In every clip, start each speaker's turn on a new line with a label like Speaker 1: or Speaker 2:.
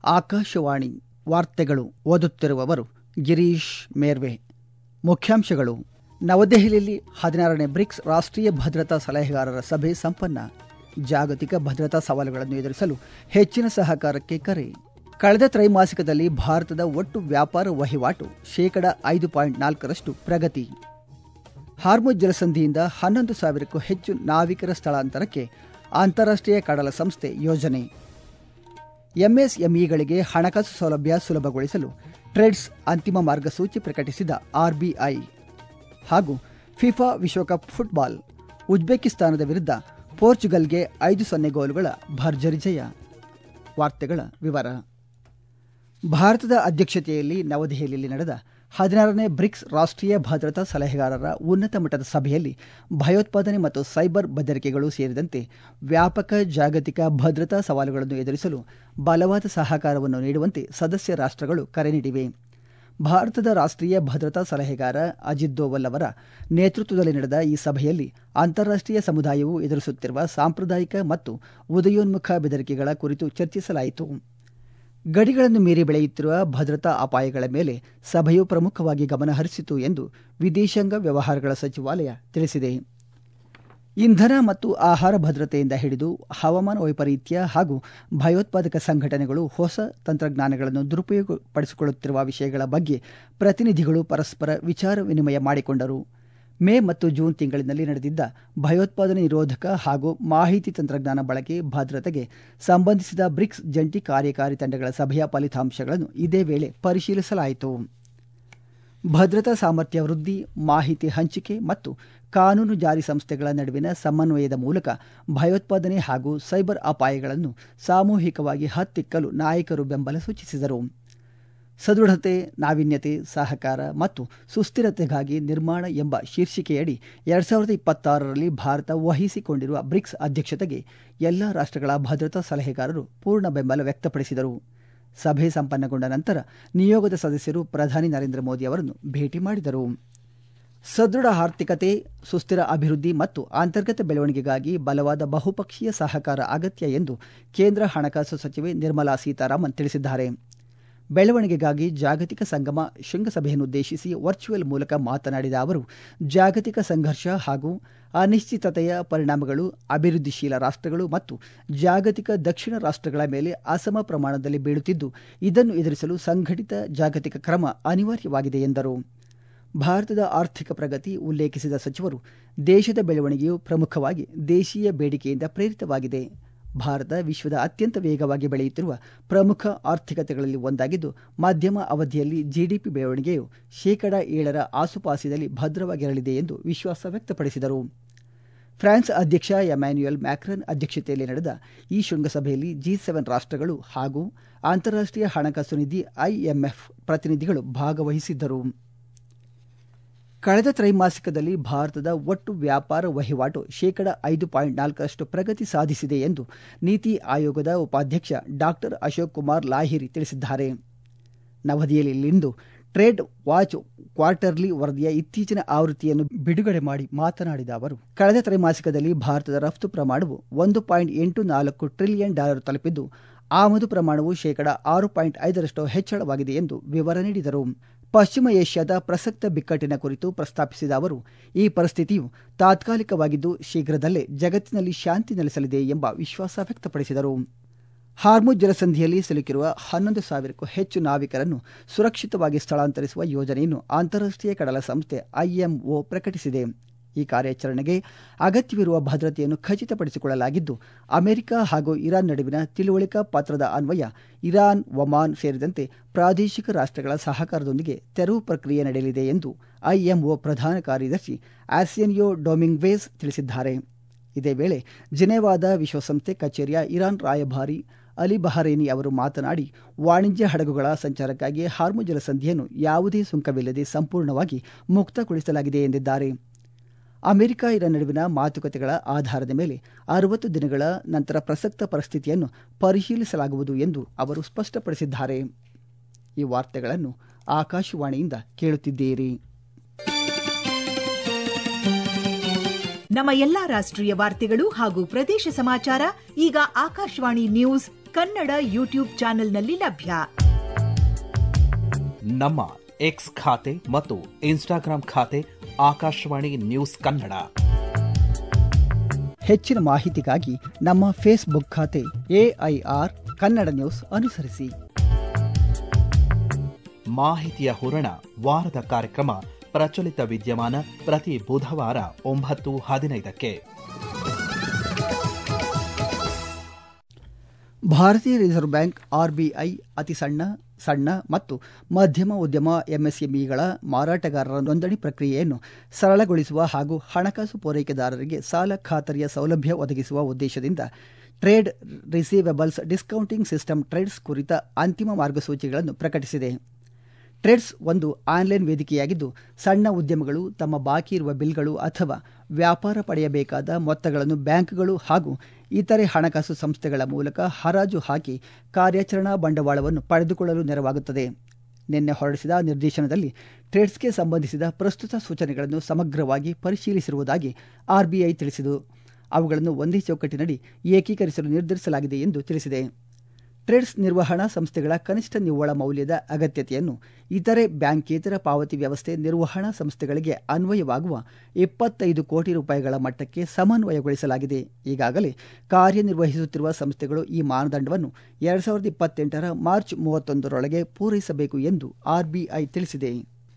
Speaker 1: ಆಕಾಶವಾಣಿ ವಾರ್ತೆಗಳು ಓದುತ್ತಿರುವವರು ಗಿರೀಶ್ ಮೇರ್ವೆ ಮುಖ್ಯಾಂಶಗಳು ನವದೆಹಲಿಯಲ್ಲಿ ಹದಿನಾರನೇ ಬ್ರಿಕ್ಸ್ ರಾಷ್ಟ್ರೀಯ ಭದ್ರತಾ ಸಲಹೆಗಾರರ ಸಭೆ ಸಂಪನ್ನ ಜಾಗತಿಕ ಭದ್ರತಾ ಸವಾಲುಗಳನ್ನು ಎದುರಿಸಲು ಹೆಚ್ಚಿನ ಸಹಕಾರಕ್ಕೆ ಕರೆ ಕಳೆದ ತ್ರೈಮಾಸಿಕದಲ್ಲಿ ಭಾರತದ ಒಟ್ಟು ವ್ಯಾಪಾರ ವಹಿವಾಟು ಶೇಕಡ ಐದು ಪಾಯಿಂಟ್ ನಾಲ್ಕರಷ್ಟು ಪ್ರಗತಿ ಹಾರ್ಮುಜ್ ಜಲಸಂಧಿಯಿಂದ ಹನ್ನೊಂದು ಸಾವಿರಕ್ಕೂ ಹೆಚ್ಚು ನಾವಿಕರ ಸ್ಥಳಾಂತರಕ್ಕೆ ಅಂತಾರಾಷ್ಟ್ರೀಯ ಕಡಲ ಸಂಸ್ಥೆ ಯೋಜನೆ ಎಂಎಸ್ಎಂಇಗಳಿಗೆ ಹಣಕಾಸು ಸೌಲಭ್ಯ ಸುಲಭಗೊಳಿಸಲು ಟ್ರೇಡ್ಸ್ ಅಂತಿಮ ಮಾರ್ಗಸೂಚಿ ಪ್ರಕಟಿಸಿದ ಆರ್ಬಿಐ ಹಾಗೂ ಫಿಫಾ ವಿಶ್ವಕಪ್ ಫುಟ್ಬಾಲ್ ಉಜ್ಬೇಕಿಸ್ತಾನದ ವಿರುದ್ಧ ಪೋರ್ಚುಗಲ್ಗೆ ಐದು ಸೊನ್ನೆ ಗೋಲುಗಳ ಭರ್ಜರಿ ಜಯ ವಾರ್ತೆಗಳ ವಿವರ ಭಾರತದ ಅಧ್ಯಕ್ಷತೆಯಲ್ಲಿ ನವದೆಹಲಿಯಲ್ಲಿ ನಡೆದ ಹದಿನಾರನೇ ಬ್ರಿಕ್ಸ್ ರಾಷ್ಟ್ರೀಯ ಭದ್ರತಾ ಸಲಹೆಗಾರರ ಉನ್ನತ ಮಟ್ಟದ ಸಭೆಯಲ್ಲಿ ಭಯೋತ್ಪಾದನೆ ಮತ್ತು ಸೈಬರ್ ಬೆದರಿಕೆಗಳು ಸೇರಿದಂತೆ ವ್ಯಾಪಕ ಜಾಗತಿಕ ಭದ್ರತಾ ಸವಾಲುಗಳನ್ನು ಎದುರಿಸಲು ಬಲವಾದ ಸಹಕಾರವನ್ನು ನೀಡುವಂತೆ ಸದಸ್ಯ ರಾಷ್ಟ್ರಗಳು ಕರೆ ನೀಡಿವೆ ಭಾರತದ ರಾಷ್ಟ್ರೀಯ ಭದ್ರತಾ ಸಲಹೆಗಾರ ಅಜಿತ್ ದೋವಲ್ ಅವರ ನೇತೃತ್ವದಲ್ಲಿ ನಡೆದ ಈ ಸಭೆಯಲ್ಲಿ ಅಂತಾರಾಷ್ಟ್ರೀಯ ಸಮುದಾಯವು ಎದುರಿಸುತ್ತಿರುವ ಸಾಂಪ್ರದಾಯಿಕ ಮತ್ತು ಉದಯೋನ್ಮುಖ ಬೆದರಿಕೆಗಳ ಕುರಿತು ಚರ್ಚಿಸಲಾಯಿತು ಗಡಿಗಳನ್ನು ಮೀರಿ ಬೆಳೆಯುತ್ತಿರುವ ಭದ್ರತಾ ಅಪಾಯಗಳ ಮೇಲೆ ಸಭೆಯು ಪ್ರಮುಖವಾಗಿ ಗಮನಹರಿಸಿತು ಎಂದು ವಿದೇಶಾಂಗ ವ್ಯವಹಾರಗಳ ಸಚಿವಾಲಯ ತಿಳಿಸಿದೆ ಇಂಧನ ಮತ್ತು ಆಹಾರ ಭದ್ರತೆಯಿಂದ ಹಿಡಿದು ಹವಾಮಾನ ವೈಪರೀತ್ಯ ಹಾಗೂ ಭಯೋತ್ಪಾದಕ ಸಂಘಟನೆಗಳು ಹೊಸ ತಂತ್ರಜ್ಞಾನಗಳನ್ನು ದುರುಪಯೋಗಪಡಿಸಿಕೊಳ್ಳುತ್ತಿರುವ ವಿಷಯಗಳ ಬಗ್ಗೆ ಪ್ರತಿನಿಧಿಗಳು ಪರಸ್ಪರ ವಿಚಾರ ವಿನಿಮಯ ಮಾಡಿಕೊಂಡರು ಮೇ ಮತ್ತು ಜೂನ್ ತಿಂಗಳಿನಲ್ಲಿ ನಡೆದಿದ್ದ ಭಯೋತ್ಪಾದನೆ ನಿರೋಧಕ ಹಾಗೂ ಮಾಹಿತಿ ತಂತ್ರಜ್ಞಾನ ಬಳಕೆ ಭದ್ರತೆಗೆ ಸಂಬಂಧಿಸಿದ ಬ್ರಿಕ್ಸ್ ಜಂಟಿ ಕಾರ್ಯಕಾರಿ ತಂಡಗಳ ಸಭೆಯ ಫಲಿತಾಂಶಗಳನ್ನು ಇದೇ ವೇಳೆ ಪರಿಶೀಲಿಸಲಾಯಿತು ಭದ್ರತಾ ಸಾಮರ್ಥ್ಯ ವೃದ್ಧಿ ಮಾಹಿತಿ ಹಂಚಿಕೆ ಮತ್ತು ಕಾನೂನು ಜಾರಿ ಸಂಸ್ಥೆಗಳ ನಡುವಿನ ಸಮನ್ವಯದ ಮೂಲಕ ಭಯೋತ್ಪಾದನೆ ಹಾಗೂ ಸೈಬರ್ ಅಪಾಯಗಳನ್ನು ಸಾಮೂಹಿಕವಾಗಿ ಹತ್ತಿಕ್ಕಲು ನಾಯಕರು ಬೆಂಬಲ ಸೂಚಿಸಿದರು ಸದೃಢತೆ ನಾವೀನ್ಯತೆ ಸಹಕಾರ ಮತ್ತು ಸುಸ್ಥಿರತೆಗಾಗಿ ನಿರ್ಮಾಣ ಎಂಬ ಶೀರ್ಷಿಕೆಯಡಿ ಎರಡ್ ಸಾವಿರದ ಇಪ್ಪತ್ತಾರರಲ್ಲಿ ಭಾರತ ವಹಿಸಿಕೊಂಡಿರುವ ಬ್ರಿಕ್ಸ್ ಅಧ್ಯಕ್ಷತೆಗೆ ಎಲ್ಲ ರಾಷ್ಟ್ರಗಳ ಭದ್ರತಾ ಸಲಹೆಗಾರರು ಪೂರ್ಣ ಬೆಂಬಲ ವ್ಯಕ್ತಪಡಿಸಿದರು ಸಭೆ ಸಂಪನ್ನಗೊಂಡ ನಂತರ ನಿಯೋಗದ ಸದಸ್ಯರು ಪ್ರಧಾನಿ ನರೇಂದ್ರ ಮೋದಿ ಅವರನ್ನು ಭೇಟಿ ಮಾಡಿದರು ಸದೃಢ ಆರ್ಥಿಕತೆ ಸುಸ್ಥಿರ ಅಭಿವೃದ್ಧಿ ಮತ್ತು ಅಂತರ್ಗತ ಬೆಳವಣಿಗೆಗಾಗಿ ಬಲವಾದ ಬಹುಪಕ್ಷೀಯ ಸಹಕಾರ ಅಗತ್ಯ ಎಂದು ಕೇಂದ್ರ ಹಣಕಾಸು ಸಚಿವೆ ನಿರ್ಮಲಾ ಸೀತಾರಾಮನ್ ತಿಳಿಸಿದ್ದಾರೆ ಬೆಳವಣಿಗೆಗಾಗಿ ಜಾಗತಿಕ ಸಂಗಮ ಶೃಂಗಸಭೆಯನ್ನುದ್ದೇಶಿಸಿ ವರ್ಚುವಲ್ ಮೂಲಕ ಮಾತನಾಡಿದ ಅವರು ಜಾಗತಿಕ ಸಂಘರ್ಷ ಹಾಗೂ ಅನಿಶ್ಚಿತತೆಯ ಪರಿಣಾಮಗಳು ಅಭಿವೃದ್ಧಿಶೀಲ ರಾಷ್ಟ್ರಗಳು ಮತ್ತು ಜಾಗತಿಕ ದಕ್ಷಿಣ ರಾಷ್ಟ್ರಗಳ ಮೇಲೆ ಅಸಮ ಪ್ರಮಾಣದಲ್ಲಿ ಬೀಳುತ್ತಿದ್ದು ಇದನ್ನು ಎದುರಿಸಲು ಸಂಘಟಿತ ಜಾಗತಿಕ ಕ್ರಮ ಅನಿವಾರ್ಯವಾಗಿದೆ ಎಂದರು ಭಾರತದ ಆರ್ಥಿಕ ಪ್ರಗತಿ ಉಲ್ಲೇಖಿಸಿದ ಸಚಿವರು ದೇಶದ ಬೆಳವಣಿಗೆಯು ಪ್ರಮುಖವಾಗಿ ದೇಶೀಯ ಬೇಡಿಕೆಯಿಂದ ಪ್ರೇರಿತವಾಗಿದೆ ಭಾರತ ವಿಶ್ವದ ಅತ್ಯಂತ ವೇಗವಾಗಿ ಬೆಳೆಯುತ್ತಿರುವ ಪ್ರಮುಖ ಆರ್ಥಿಕತೆಗಳಲ್ಲಿ ಒಂದಾಗಿದ್ದು ಮಧ್ಯಮ ಅವಧಿಯಲ್ಲಿ ಜಿಡಿಪಿ ಬೆಳವಣಿಗೆಯು ಶೇಕಡ ಏಳರ ಆಸುಪಾಸಿನಲ್ಲಿ ಭದ್ರವಾಗಿರಲಿದೆ ಎಂದು ವಿಶ್ವಾಸ ವ್ಯಕ್ತಪಡಿಸಿದರು ಫ್ರಾನ್ಸ್ ಅಧ್ಯಕ್ಷ ಎಮ್ಯಾನ್ಯುಯಲ್ ಮ್ಯಾಕ್ರನ್ ಅಧ್ಯಕ್ಷತೆಯಲ್ಲಿ ನಡೆದ ಈ ಶೃಂಗಸಭೆಯಲ್ಲಿ ಜಿ ಸೆವೆನ್ ರಾಷ್ಟ್ರಗಳು ಹಾಗೂ ಅಂತಾರಾಷ್ಟ್ರೀಯ ಹಣಕಾಸು ನಿಧಿ ಐಎಂಎಫ್ ಪ್ರತಿನಿಧಿಗಳು ಭಾಗವಹಿಸಿದ್ದರು ಕಳೆದ ತ್ರೈಮಾಸಿಕದಲ್ಲಿ ಭಾರತದ ಒಟ್ಟು ವ್ಯಾಪಾರ ವಹಿವಾಟು ಶೇಕಡ ಐದು ಪಾಯಿಂಟ್ ನಾಲ್ಕರಷ್ಟು ಪ್ರಗತಿ ಸಾಧಿಸಿದೆ ಎಂದು ನೀತಿ ಆಯೋಗದ ಉಪಾಧ್ಯಕ್ಷ ಡಾಕ್ಟರ್ ಅಶೋಕ್ ಕುಮಾರ್ ಲಾಹಿರಿ ತಿಳಿಸಿದ್ದಾರೆ ನವದೆಹಲಿಯಲ್ಲಿಂದು ಟ್ರೇಡ್ ವಾಚ್ ಕ್ವಾರ್ಟರ್ಲಿ ವರದಿಯ ಇತ್ತೀಚಿನ ಆವೃತ್ತಿಯನ್ನು ಬಿಡುಗಡೆ ಮಾಡಿ ಮಾತನಾಡಿದ ಅವರು ಕಳೆದ ತ್ರೈಮಾಸಿಕದಲ್ಲಿ ಭಾರತದ ರಫ್ತು ಪ್ರಮಾಣವು ಒಂದು ಪಾಯಿಂಟ್ ಎಂಟು ನಾಲ್ಕು ಟ್ರಿಲಿಯನ್ ಡಾಲರ್ ತಲುಪಿದ್ದು ಆಮದು ಪ್ರಮಾಣವು ಶೇಕಡ ಆರು ಪಾಯಿಂಟ್ ಐದರಷ್ಟು ಹೆಚ್ಚಳವಾಗಿದೆ ಎಂದು ವಿವರ ನೀಡಿದರು ಪಶ್ಚಿಮ ಏಷ್ಯಾದ ಪ್ರಸಕ್ತ ಬಿಕ್ಕಟ್ಟಿನ ಕುರಿತು ಪ್ರಸ್ತಾಪಿಸಿದ ಅವರು ಈ ಪರಿಸ್ಥಿತಿಯು ತಾತ್ಕಾಲಿಕವಾಗಿದ್ದು ಶೀಘ್ರದಲ್ಲೇ ಜಗತ್ತಿನಲ್ಲಿ ಶಾಂತಿ ನೆಲೆಸಲಿದೆ ಎಂಬ ವಿಶ್ವಾಸ ವ್ಯಕ್ತಪಡಿಸಿದರು ಹಾರ್ಮುಜ್ ಜಲಸಂಧಿಯಲ್ಲಿ ಸಿಲುಕಿರುವ ಹನ್ನೊಂದು ಸಾವಿರಕ್ಕೂ ಹೆಚ್ಚು ನಾವಿಕರನ್ನು ಸುರಕ್ಷಿತವಾಗಿ ಸ್ಥಳಾಂತರಿಸುವ ಯೋಜನೆಯನ್ನು ಅಂತಾರಾಷ್ಟ್ರೀಯ ಕಡಲ ಸಂಸ್ಥೆ ಐಎಂಒ ಪ್ರಕಟಿಸಿದೆ ಈ ಕಾರ್ಯಾಚರಣೆಗೆ ಅಗತ್ಯವಿರುವ ಭದ್ರತೆಯನ್ನು ಖಚಿತಪಡಿಸಿಕೊಳ್ಳಲಾಗಿದ್ದು ಅಮೆರಿಕ ಹಾಗೂ ಇರಾನ್ ನಡುವಿನ ತಿಳುವಳಿಕಾ ಪತ್ರದ ಅನ್ವಯ ಇರಾನ್ ಒಮಾನ್ ಸೇರಿದಂತೆ ಪ್ರಾದೇಶಿಕ ರಾಷ್ಟ್ರಗಳ ಸಹಕಾರದೊಂದಿಗೆ ತೆರವು ಪ್ರಕ್ರಿಯೆ ನಡೆಯಲಿದೆ ಎಂದು ಐಎಂಒ ಪ್ರಧಾನ ಕಾರ್ಯದರ್ಶಿ ಆಸಿಯನ್ಯೋ ಡೊಮಿಂಗ್ವೇಸ್ ತಿಳಿಸಿದ್ದಾರೆ ಇದೇ ವೇಳೆ ಜಿನೆವಾದ ವಿಶ್ವಸಂಸ್ಥೆ ಕಚೇರಿಯ ಇರಾನ್ ರಾಯಭಾರಿ ಅಲಿ ಬಹರೇನಿ ಅವರು ಮಾತನಾಡಿ ವಾಣಿಜ್ಯ ಹಡಗುಗಳ ಸಂಚಾರಕ್ಕಾಗಿ ಹಾರ್ಮು ಜಲಸಂಧಿಯನ್ನು ಯಾವುದೇ ಸುಂಕವಿಲ್ಲದೆ ಸಂಪೂರ್ಣವಾಗಿ ಮುಕ್ತಗೊಳಿಸಲಾಗಿದೆ ಎಂದಿದ್ದಾರೆ ಅಮೆರಿಕ ಇರಾನ್ ನಡುವಿನ ಮಾತುಕತೆಗಳ ಆಧಾರದ ಮೇಲೆ ಅರವತ್ತು ದಿನಗಳ ನಂತರ ಪ್ರಸಕ್ತ ಪರಿಸ್ಥಿತಿಯನ್ನು ಪರಿಶೀಲಿಸಲಾಗುವುದು ಎಂದು ಅವರು ಸ್ಪಷ್ಟಪಡಿಸಿದ್ದಾರೆ ಈ ವಾರ್ತೆಗಳನ್ನು ಆಕಾಶವಾಣಿಯಿಂದ ಕೇಳುತ್ತಿದ್ದೀರಿ
Speaker 2: ನಮ್ಮ ಎಲ್ಲಾ ರಾಷ್ಟ್ರೀಯ ವಾರ್ತೆಗಳು ಹಾಗೂ ಪ್ರದೇಶ ಸಮಾಚಾರ ಈಗ ಆಕಾಶವಾಣಿ ನ್ಯೂಸ್ ಕನ್ನಡ ಯೂಟ್ಯೂಬ್ ಚಾನೆಲ್ನಲ್ಲಿ ಲಭ್ಯ
Speaker 3: ನಮ್ಮ ಎಕ್ಸ್ ಖಾತೆ ಮತ್ತು ಇನ್ಸ್ಟಾಗ್ರಾಂ ಖಾತೆ ಆಕಾಶವಾಣಿ ನ್ಯೂಸ್ ಕನ್ನಡ
Speaker 1: ಹೆಚ್ಚಿನ ಮಾಹಿತಿಗಾಗಿ ನಮ್ಮ ಫೇಸ್ಬುಕ್ ಖಾತೆ ಎಐಆರ್ ಕನ್ನಡ ನ್ಯೂಸ್ ಅನುಸರಿಸಿ
Speaker 3: ಮಾಹಿತಿಯ ಹೂರಣ ವಾರದ ಕಾರ್ಯಕ್ರಮ ಪ್ರಚಲಿತ ವಿದ್ಯಮಾನ ಪ್ರತಿ ಬುಧವಾರ ಒಂಬತ್ತು ಹದಿನೈದಕ್ಕೆ
Speaker 1: ಭಾರತೀಯ ರಿಸರ್ವ್ ಬ್ಯಾಂಕ್ ಆರ್ಬಿಐ ಅತಿ ಸಣ್ಣ ಸಣ್ಣ ಮತ್ತು ಮಧ್ಯಮ ಉದ್ಯಮ ಎಂಎಸ್ಎಂಇಗಳ ಮಾರಾಟಗಾರರ ನೋಂದಣಿ ಪ್ರಕ್ರಿಯೆಯನ್ನು ಸರಳಗೊಳಿಸುವ ಹಾಗೂ ಹಣಕಾಸು ಪೂರೈಕೆದಾರರಿಗೆ ಸಾಲ ಖಾತರಿಯ ಸೌಲಭ್ಯ ಒದಗಿಸುವ ಉದ್ದೇಶದಿಂದ trade receivables discounting system TReDS ಕುರಿತ ಅಂತಿಮ ಮಾರ್ಗಸೂಚಿಗಳನ್ನು ಪ್ರಕಟಿಸಿದೆ ಟ್ರೇಡ್ಸ್ ಒಂದು ಆನ್ಲೈನ್ ವೇದಿಕೆಯಾಗಿದ್ದು ಸಣ್ಣ ಉದ್ಯಮಗಳು ತಮ್ಮ ಬಾಕಿ ಇರುವ ಬಿಲ್ಗಳು ಅಥವಾ ವ್ಯಾಪಾರ ಪಡೆಯಬೇಕಾದ ಮೊತ್ತಗಳನ್ನು ಬ್ಯಾಂಕ್ಗಳು ಹಾಗೂ ಇತರೆ ಹಣಕಾಸು ಸಂಸ್ಥೆಗಳ ಮೂಲಕ ಹರಾಜು ಹಾಕಿ ಕಾರ್ಯಾಚರಣಾ ಬಂಡವಾಳವನ್ನು ಪಡೆದುಕೊಳ್ಳಲು ನೆರವಾಗುತ್ತದೆ ನಿನ್ನೆ ಹೊರಡಿಸಿದ ನಿರ್ದೇಶನದಲ್ಲಿ ಟ್ರೇಡ್ಸ್ಗೆ ಸಂಬಂಧಿಸಿದ ಪ್ರಸ್ತುತ ಸೂಚನೆಗಳನ್ನು ಸಮಗ್ರವಾಗಿ ಪರಿಶೀಲಿಸಿರುವುದಾಗಿ ಆರ್ಬಿಐ ತಿಳಿಸಿತು ಅವುಗಳನ್ನು ಒಂದೇ ಚೌಕಟ್ಟಿನಡಿ ಏಕೀಕರಿಸಲು ನಿರ್ಧರಿಸಲಾಗಿದೆ ಎಂದು ತಿಳಿಸಿದೆ ಟ್ರೇಡ್ಸ್ ನಿರ್ವಹಣಾ ಸಂಸ್ಥೆಗಳ ಕನಿಷ್ಠ ನಿವ್ವಳ ಮೌಲ್ಯದ ಅಗತ್ಯತೆಯನ್ನು ಇತರೆ ಬ್ಯಾಂಕೇತರ ಪಾವತಿ ವ್ಯವಸ್ಥೆ ನಿರ್ವಹಣಾ ಸಂಸ್ಥೆಗಳಿಗೆ ಅನ್ವಯವಾಗುವ ಇಪ್ಪತ್ತೈದು ಕೋಟಿ ರೂಪಾಯಿಗಳ ಮಟ್ಟಕ್ಕೆ ಸಮನ್ವಯಗೊಳಿಸಲಾಗಿದೆ ಈಗಾಗಲೇ ಕಾರ್ಯನಿರ್ವಹಿಸುತ್ತಿರುವ ಸಂಸ್ಥೆಗಳು ಈ ಮಾನದಂಡವನ್ನು ಎರಡ್ ಸಾವಿರದ ಇಪ್ಪತ್ತೆಂಟರ ಮಾರ್ಚ್ ಮೂವತ್ತೊಂದರೊಳಗೆ ಪೂರೈಸಬೇಕು ಎಂದು ಆರ್ಬಿಐ ತಿಳಿಸಿದೆ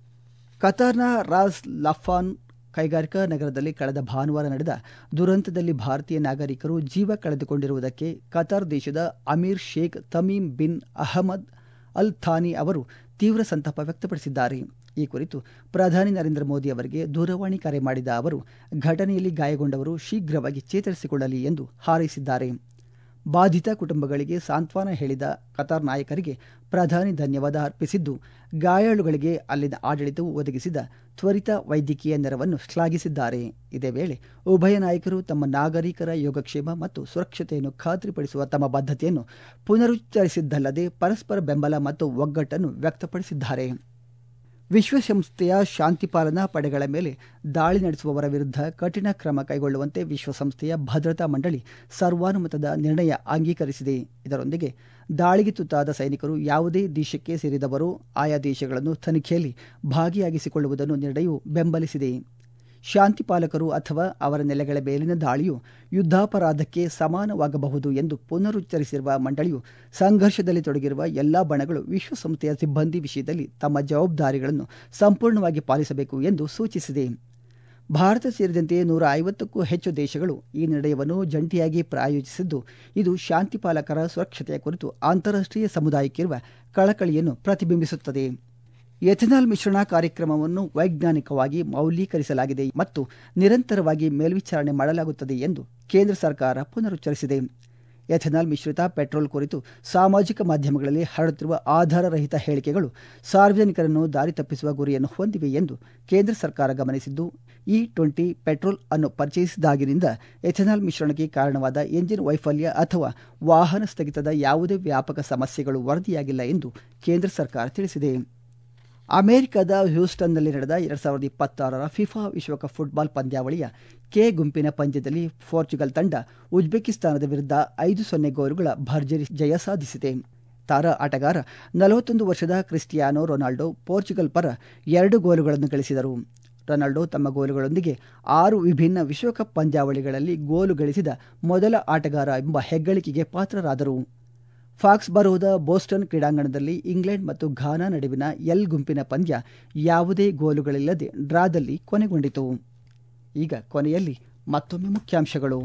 Speaker 1: ಕತಾರ್ನ ರಾಸ್ ಲಫಾನ್ ಕೈಗಾರಿಕಾ ನಗರದಲ್ಲಿ ಕಳೆದ ಭಾನುವಾರ ನಡೆದ ದುರಂತದಲ್ಲಿ ಭಾರತೀಯ ನಾಗರಿಕರು ಜೀವ ಕಳೆದುಕೊಂಡಿರುವುದಕ್ಕೆ ಕತಾರ್ ದೇಶದ Amir Sheikh Tamim bin Ahmad Al Thani ಅವರು ತೀವ್ರ ಸಂತಾಪ ವ್ಯಕ್ತಪಡಿಸಿದ್ದಾರೆ ಈ ಕುರಿತು ಪ್ರಧಾನಿ ನರೇಂದ್ರ ಮೋದಿ ಅವರಿಗೆ ದೂರವಾಣಿ ಕರೆ ಮಾಡಿದ ಅವರು ಘಟನೆಯಲ್ಲಿ ಗಾಯಗೊಂಡವರು ಶೀಘ್ರವಾಗಿ ಚೇತರಿಸಿಕೊಳ್ಳಲಿ ಎಂದು ಹಾರೈಸಿದ್ದಾರೆ ಬಾಧಿತ ಕುಟುಂಬಗಳಿಗೆ ಸಾಂತ್ವನ ಹೇಳಿದ ಕತಾರ್ ನಾಯಕರಿಗೆ ಪ್ರಧಾನಿ ಧನ್ಯವಾದ ಅರ್ಪಿಸಿದ್ದು ಗಾಯಾಳುಗಳಿಗೆ ಅಲ್ಲಿನ ಆಡಳಿತವು ಒದಗಿಸಿದ ತ್ವರಿತ ವೈದ್ಯಕೀಯ ನೆರವನ್ನು ಶ್ಲಾಘಿಸಿದ್ದಾರೆ ಇದೇ ವೇಳೆ ಉಭಯ ನಾಯಕರು ತಮ್ಮ ನಾಗರಿಕರ ಯೋಗಕ್ಷೇಮ ಮತ್ತು ಸುರಕ್ಷತೆಯನ್ನು ಖಾತ್ರಿಪಡಿಸುವ ತಮ್ಮ ಬದ್ಧತೆಯನ್ನು ಪುನರುಚ್ಚರಿಸಿದ್ದಲ್ಲದೆ ಪರಸ್ಪರ ಬೆಂಬಲ ಮತ್ತು ಒಗ್ಗಟ್ಟನ್ನು ವ್ಯಕ್ತಪಡಿಸಿದ್ದಾರೆ ವಿಶ್ವಸಂಸ್ಥೆಯ ಶಾಂತಿಪಾಲನಾ ಪಡೆಗಳ ಮೇಲೆ ದಾಳಿ ನಡೆಸುವವರ ವಿರುದ್ಧ ಕಠಿಣ ಕ್ರಮ ಕೈಗೊಳ್ಳುವಂತೆ ವಿಶ್ವಸಂಸ್ಥೆಯ ಭದ್ರತಾ ಮಂಡಳಿ ಸರ್ವಾನುಮತದ ನಿರ್ಣಯ ಅಂಗೀಕರಿಸಿದೆ ಇದರೊಂದಿಗೆ ದಾಳಿಗೆ ತುತ್ತಾದ ಸೈನಿಕರು ಯಾವುದೇ ದೇಶಕ್ಕೆ ಸೇರಿದವರು ಆಯಾ ದೇಶಗಳನ್ನು ತನಿಖೆಯಲ್ಲಿ ಭಾಗಿಯಾಗಿಸಿಕೊಳ್ಳುವುದನ್ನು ನಿರ್ಣಯವು ಬೆಂಬಲಿಸಿದೆ ಶಾಂತಿ ಪಾಲಕರು ಅಥವಾ ಅವರ ನೆಲೆಗಳ ಮೇಲಿನ ದಾಳಿಯು ಯುದ್ಧಾಪರಾಧಕ್ಕೆ ಸಮಾನವಾಗಬಹುದು ಎಂದು ಪುನರುಚ್ಚರಿಸಿರುವ ಮಂಡಳಿಯು ಸಂಘರ್ಷದಲ್ಲಿ ತೊಡಗಿರುವ ಎಲ್ಲಾ ಬಣಗಳು ವಿಶ್ವಸಂಸ್ಥೆಯ ಸಿಬ್ಬಂದಿ ವಿಷಯದಲ್ಲಿ ತಮ್ಮ ಜವಾಬ್ದಾರಿಗಳನ್ನು ಸಂಪೂರ್ಣವಾಗಿ ಪಾಲಿಸಬೇಕು ಎಂದು ಸೂಚಿಸಿದೆ ಭಾರತ ಸೇರಿದಂತೆ ನೂರ ಐವತ್ತಕ್ಕೂ ಹೆಚ್ಚು ದೇಶಗಳು ಈ ನಿರ್ಣಯವನ್ನು ಜಂಟಿಯಾಗಿ ಪ್ರಾಯೋಜಿಸಿದ್ದು ಇದು ಶಾಂತಿ ಪಾಲಕರ ಸುರಕ್ಷತೆಯ ಕುರಿತು ಅಂತಾರಾಷ್ಟೀಯ ಸಮುದಾಯಕ್ಕಿರುವ ಕಳಕಳಿಯನ್ನು ಪ್ರತಿಬಿಂಬಿಸುತ್ತದೆ ಎಥೆನಾಲ್ ಮಿಶ್ರಣ ಕಾರ್ಯಕ್ರಮವನ್ನು ವೈಜ್ಞಾನಿಕವಾಗಿ ಮೌಲ್ಯೀಕರಿಸಲಾಗಿದೆ ಮತ್ತು ನಿರಂತರವಾಗಿ ಮೇಲ್ವಿಚಾರಣೆ ಮಾಡಲಾಗುತ್ತದೆ ಎಂದು ಕೇಂದ್ರ ಸರ್ಕಾರ ಪುನರುಚ್ಚರಿಸಿದೆ ಎಥೆನಾಲ್ ಮಿಶ್ರಿತ ಪೆಟ್ರೋಲ್ ಕುರಿತು ಸಾಮಾಜಿಕ ಮಾಧ್ಯಮಗಳಲ್ಲಿ ಹರಡುತ್ತಿರುವ ಆಧಾರರಹಿತ ಹೇಳಿಕೆಗಳು ಸಾರ್ವಜನಿಕರನ್ನು ದಾರಿ ತಪ್ಪಿಸುವ ಗುರಿಯನ್ನು ಹೊಂದಿವೆ ಎಂದು ಕೇಂದ್ರ ಸರ್ಕಾರ ಗಮನಿಸಿದ್ದು ಇ ಟ್ವೆಂಟಿ ಪೆಟ್ರೋಲ್ ಅನ್ನು ಪರಿಚಯಿಸಿದಾಗಿನಿಂದ ಎಥೆನಾಲ್ ಮಿಶ್ರಣಕ್ಕೆ ಕಾರಣವಾದ ಎಂಜಿನ್ ವೈಫಲ್ಯ ಅಥವಾ ವಾಹನ ಸ್ಥಗಿತದ ಯಾವುದೇ ವ್ಯಾಪಕ ಸಮಸ್ಯೆಗಳು ವರದಿಯಾಗಿಲ್ಲ ಎಂದು ಕೇಂದ್ರ ಸರ್ಕಾರ ತಿಳಿಸಿದೆ ಅಮೆರಿಕದ ಹ್ಯೂಸ್ಟನ್ನಲ್ಲಿ ನಡೆದ ಎರಡ್ ಸಾವಿರದ ಇಪ್ಪತ್ತಾರರ ಫಿಫಾ ವಿಶ್ವಕಪ್ ಫುಟ್ಬಾಲ್ ಪಂದ್ಯಾವಳಿಯ ಕೆ ಗುಂಪಿನ ಪಂದ್ಯದಲ್ಲಿ ಪೋರ್ಚುಗಲ್ ತಂಡ ಉಜ್ಬೇಕಿಸ್ತಾನದ ವಿರುದ್ಧ ಐದು ಸೊನ್ನೆ ಗೋಲುಗಳ ಭರ್ಜರಿ ಜಯ ಸಾಧಿಸಿದೆ ತಾರಾ ಆಟಗಾರ ನಲವತ್ತೊಂದು ವರ್ಷದ ಕ್ರಿಸ್ಟಿಯಾನೋ ರೊನಾಲ್ಡೋ ಪೋರ್ಚುಗಲ್ ಪರ ಎರಡು ಗೋಲುಗಳನ್ನು ಗಳಿಸಿದರು ರೊನಾಲ್ಡೋ ತಮ್ಮ ಗೋಲುಗಳೊಂದಿಗೆ ಆರು ವಿಭಿನ್ನ ವಿಶ್ವಕಪ್ ಪಂದ್ಯಾವಳಿಗಳಲ್ಲಿ ಗೋಲು ಗಳಿಸಿದ ಮೊದಲ ಆಟಗಾರ ಎಂಬ ಹೆಗ್ಗಳಿಕೆಗೆ ಪಾತ್ರರಾದರು ಫಾಕ್ಸ್ ಬರೋದ ಬೋಸ್ಟನ್ ಕ್ರೀಡಾಂಗಣದಲ್ಲಿ ಇಂಗ್ಲೆಂಡ್ ಮತ್ತು ಘಾನಾ ನಡುವಿನ ಎಲ್ ಗುಂಪಿನ ಪಂದ್ಯ ಯಾವುದೇ ಗೋಲುಗಳಿಲ್ಲದೆ ಡ್ರಾದಲ್ಲಿ ಕೊನೆಗೊಂಡಿತು ಈಗ ಕೊನೆಯಲ್ಲಿ ಮತ್ತೊಮ್ಮೆ ಮುಖ್ಯಾಂಶಗಳು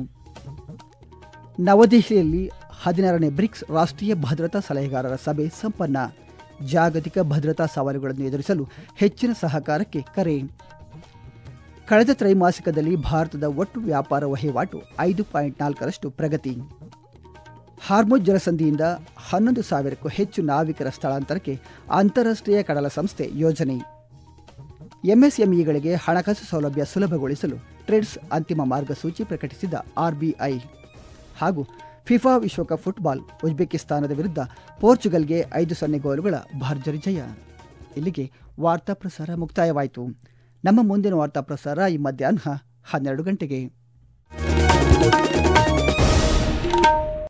Speaker 1: ನವದೆಹಲಿಯಲ್ಲಿ ಹದಿನಾರನೇ ಬ್ರಿಕ್ಸ್ ರಾಷ್ಟ್ರೀಯ ಭದ್ರತಾ ಸಲಹೆಗಾರರ ಸಭೆ ಸಂಪನ್ನ ಜಾಗತಿಕ ಭದ್ರತಾ ಸವಾಲುಗಳನ್ನು ಎದುರಿಸಲು ಹೆಚ್ಚಿನ ಸಹಕಾರಕ್ಕೆ ಕರೆ ಕಳೆದ ತ್ರೈಮಾಸಿಕದಲ್ಲಿ ಭಾರತದ ಒಟ್ಟು ವ್ಯಾಪಾರ ವಹಿವಾಟು ಐದು ಪಾಯಿಂಟ್ ನಾಲ್ಕರಷ್ಟು ಪ್ರಗತಿ ಹಾರ್ಮುಜ್ ಜಲಸಂಧಿಯಿಂದ ಹನ್ನೊಂದು ಸಾವಿರಕ್ಕೂ ಹೆಚ್ಚು ನಾವಿಕರ ಸ್ಥಳಾಂತರಕ್ಕೆ ಅಂತಾರಾಷ್ಟ್ರೀಯ ಕಡಲ ಸಂಸ್ಥೆ ಯೋಜನೆ ಎಂಎಸ್ಎಂಇಗಳಿಗೆ ಹಣಕಾಸು ಸೌಲಭ್ಯ ಸುಲಭಗೊಳಿಸಲು ಟ್ರೇಡ್ಸ್ ಅಂತಿಮ ಮಾರ್ಗಸೂಚಿ ಪ್ರಕಟಿಸಿದ ಆರ್ಬಿಐ ಹಾಗೂ ಫಿಫಾ ವಿಶ್ವಕಪ್ ಫುಟ್ಬಾಲ್ ಉಜ್ಬೇಕಿಸ್ತಾನದ ವಿರುದ್ಧ ಪೋರ್ಚುಗಲ್ಗೆ ಐದು ಸೊನ್ನೆ ಗೋಲುಗಳ ಭರ್ಜರಿ ಜಯ ಇಲ್ಲಿಗೆ ವಾರ್ತಾ ಪ್ರಸಾರ ಮುಕ್ತಾಯವಾಯಿತು ನಮ್ಮ ಮುಂದಿನ ವಾರ್ತಾ ಪ್ರಸಾರ ಈ ಮಧ್ಯಾಹ್ನ ಹನ್ನೆರಡು ಗಂಟೆಗೆ